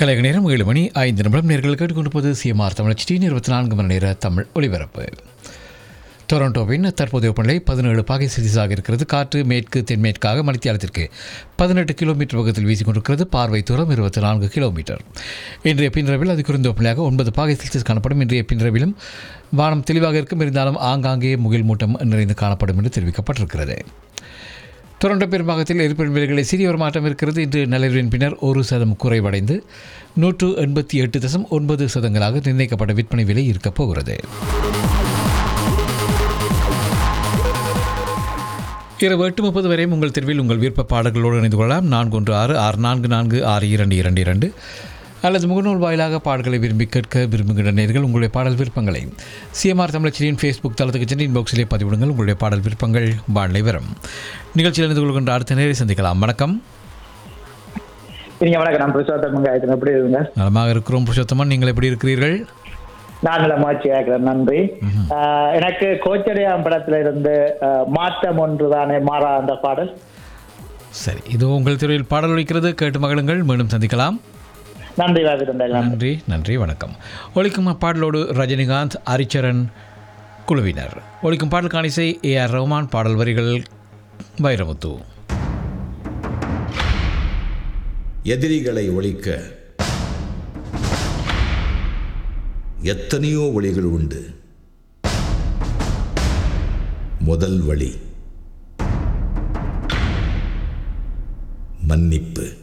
கலைக நேரம் ஏழு மணி ஐந்து நிமிடம் நேர்கள் கேட்டுக்கொண்டிருப்பது சிஎம்ஆர் தமிழ் டி இருபத்தி நான்கு மணி நேர தமிழ் ஒலிபரப்பு டொரண்டோவின் தற்போதைய வெப்பநிலை பதினேழு பாகை செல்சியஸாக இருக்கிறது காற்று மேற்கு தென்மேற்காக மணித்தியாலத்திற்கு பதினெட்டு கிலோமீட்டர் வேகத்தில் வீசிக்கொண்டிருக்கிறது பார்வை தூரம் இருபத்தி நான்கு கிலோமீட்டர் இன்றைய பின்ரவில் அது குறைந்த வெப்பநிலையாக ஒன்பது பாகை செல்சியஸ் காணப்படும் இன்றைய பின்ரவிலும் வானம் தெளிவாக இருக்கும் இருந்தாலும் ஆங்காங்கே முகில் மூட்டம் நிறைந்து காணப்படும் என்று தெரிவிக்கப்பட்டிருக்கிறது டொரண்டோ பெரும்பாகத்தில் எரிபொருள் விலைகளில் சிறிய ஒரு மாற்றம் இருக்கிறது இன்று நள்ளிரவின் பின்னர் ஒரு சதம் குறைவடைந்து நூற்று எண்பத்தி எட்டு தசம் ஒன்பது சதங்களாக நிர்ணயிக்கப்பட்ட விற்பனை விலை இருக்கப் போகிறது இரவு எட்டு முப்பது வரை உங்கள் தெருவில் உங்கள் விருப்ப பாடல்களோடு இணைந்து கொள்ளலாம் நான்கு ஒன்று ஆறு ஆறு நான்கு நான்கு ஆறு இரண்டு இரண்டு இரண்டு அல்லது முகநூல் வாயிலாக பாடல்களை விரும்பி கேட்க விரும்புகின்ற நேர்கள் உங்களுடைய பாடல் விருப்பங்களை சிஎம்ஆர் தமிழச்சியின் ஃபேஸ்புக் தளத்துக்கு சென்று இன்பாக்ஸிலே பதிவிடுங்கள் உங்களுடைய பாடல் விருப்பங்கள் வானிலை வரும் நிகழ்ச்சியில் இணைந்து கொள்கின்ற அடுத்த நேரை சந்திக்கலாம் வணக்கம் நீங்க வணக்கம் நான் புருஷோத்தம் காயத்ரி எப்படி இருக்குங்க நலமாக இருக்கிறோம் புருஷோத்தமன் நீங்கள் எப்படி இருக்கிறீர்கள் நாங்கள மாற்றி ஆக்கிறேன் நன்றி ஆஹ் எனக்கு கோச்சடையாம் படத்துல இருந்து ஆஹ் மாற்றம் ஒன்று தானே மாறா அந்த பாடல் சரி இது உங்கள் தெருவில் பாடல் ஒலிக்கிறது கேட்டு மகளுங்கள் மீண்டும் சந்திக்கலாம் நன்றி வாவிருந்தாங்க நன்றி நன்றி வணக்கம் ஒலிக்கும் பாடலோடு ரஜினிகாந்த் ஹரிச்சரன் குழுவினர் ஒலிக்கும் பாடல் காணிசை ஏ ஆர் ரஹ்மான் பாடல் வரிகள் வைரமுத்து எதிரிகளை ஒழிக்க எத்தனையோ வழிகள் உண்டு முதல் வழி மன்னிப்பு